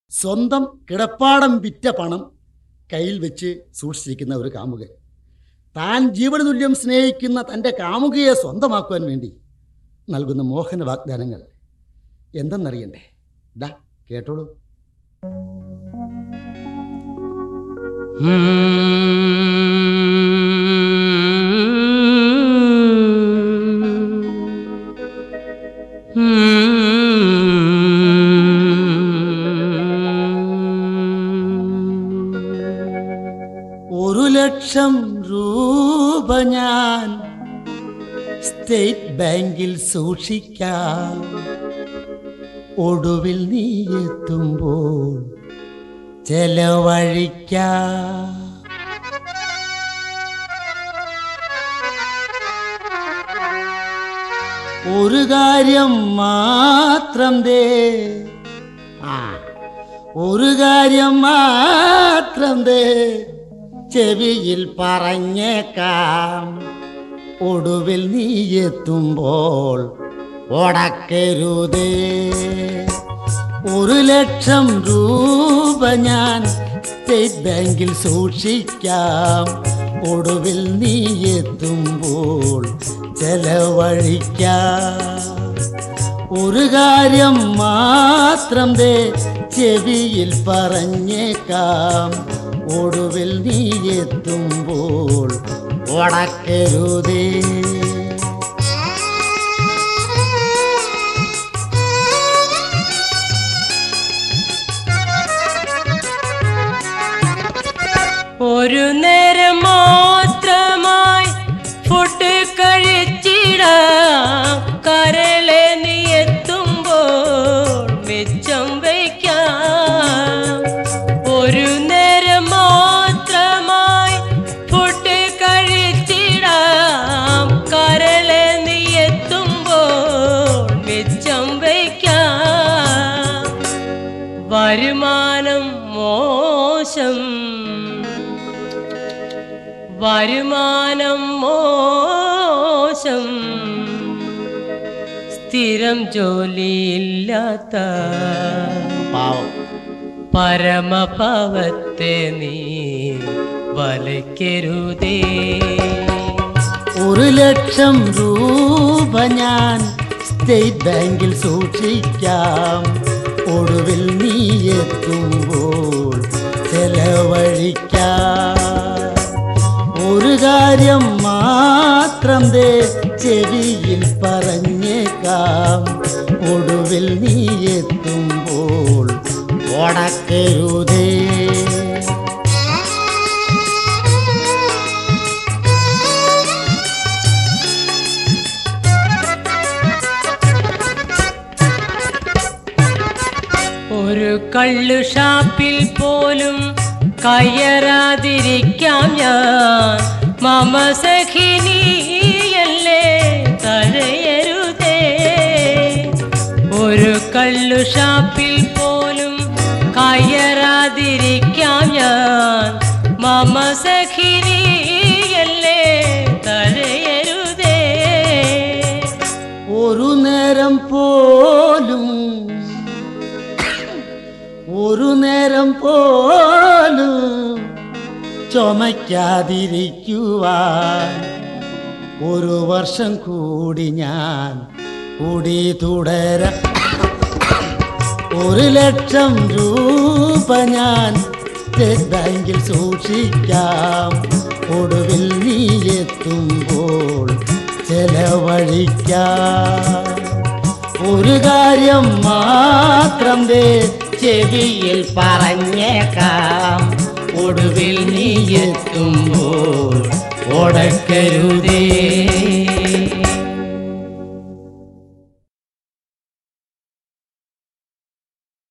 സ്വന്തം കിടപ്പാടം വിറ്റ പണം കയ്യിൽ വെച്ച് സൂക്ഷിച്ചിരിക്കുന്ന ഒരു കാമുകൻ താൻ ജീവനതുല്യം സ്നേഹിക്കുന്ന തൻ്റെ കാമുകയെ സ്വന്തമാക്കുവാൻ വേണ്ടി നൽകുന്ന മോഹന വാഗ്ദാനങ്ങൾ എന്തെന്നറിയണ്ടേ ദാ കേട്ടോളൂ ഒരു ലക്ഷം രൂപ ഞാൻ സ്റ്റേറ്റ് ബാങ്കിൽ സൂക്ഷിക്കാം ഒടുവിൽ നീ എത്തുമ്പോൾ ചെലവഴിക്കാം ഒരു കാര്യം മാത്രം ദേ ആ ഒരു കാര്യം മാത്രം ദേ ചെവിയിൽ പറഞ്ഞേക്കാം ഒടുവിൽ നീ എത്തുമ്പോൾ ഉടക്കരുതേ ഒരു ലക്ഷം രൂപ ഞാൻ സ്റ്റേറ്റ് ബാങ്കിൽ സൂക്ഷിക്കാം ഒടുവിൽ നീ എത്തുമ്പോൾ ചെലവഴിക്കാം ഒരു കാര്യം മാത്രം ദേ ചെവിയിൽ പറഞ്ഞേക്കാം ഒടുവിൽ നീ എത്തുമ്പോൾ ഉടക്കരുതേ ഒരു നേരം മാത്രമായി ഫുഡ് കഴിച്ചിടാം കരളെ നീ എത്തുമ്പോൾ മിച്ചം വയ്ക്കാം ഒരു നേരം മാത്രമായി ഫുഡ് കഴിച്ചിടാം കരളെ നീ എത്തുമ്പോൾ മിച്ചം വയ്ക്കാം വരുമാനം മോശം വരുമാനം മോശം സ്ഥിരം ജോലിയില്ലാത്ത പാവം പരമപാവത്തെ നീ വലയ്ക്കരുതേ ഒരു ലക്ഷം രൂപ ഞാൻ സ്റ്റേറ്റ് ബാങ്കിൽ സൂക്ഷിക്കാം ഒടുവിൽ നീ എത്തുമ്പോൾ ചെലവഴിക്കാം ഒരു കാര്യം മാത്രം ദേ ചെവിയിൽ പറഞ്ഞേക്കാം ഒടുവിൽ നീ എത്തുമ്പോൾ ഉടക്കരുതേ ഒരു കള്ളു ഷാപ്പിൽ പോലും കയറാതിരിക്കാം ഞാൻ മമ സഖിനിയല്ലേ തഴയരുതേ ഒരു കള്ളു ഷാപ്പിൽ പോലും കയറാതിരിക്കാം ഞാൻ മമ സഖിനിയല്ലേ തഴയരുതേ ഒരു നേരം പോലും ഒരു നേരം പോലും ചുമയ്ക്കാതിരിക്കുവാൻ ഒരു വർഷം കൂടി ഞാൻ കൂടി തുടരാം ഒരു ലക്ഷം രൂപ ഞാൻ സ്റ്റേറ്റ് ബാങ്കിൽ സൂക്ഷിക്കാം ഒടുവിൽ നീ എത്തുമ്പോൾ ചെലവഴിക്കാം ഒരു കാര്യം മാത്രം ദേ ചെവിയിൽ പറഞ്ഞേക്കാം ഒടുവിൽ നീ എത്തുമ്പോൾ ഓടക്കരുതേ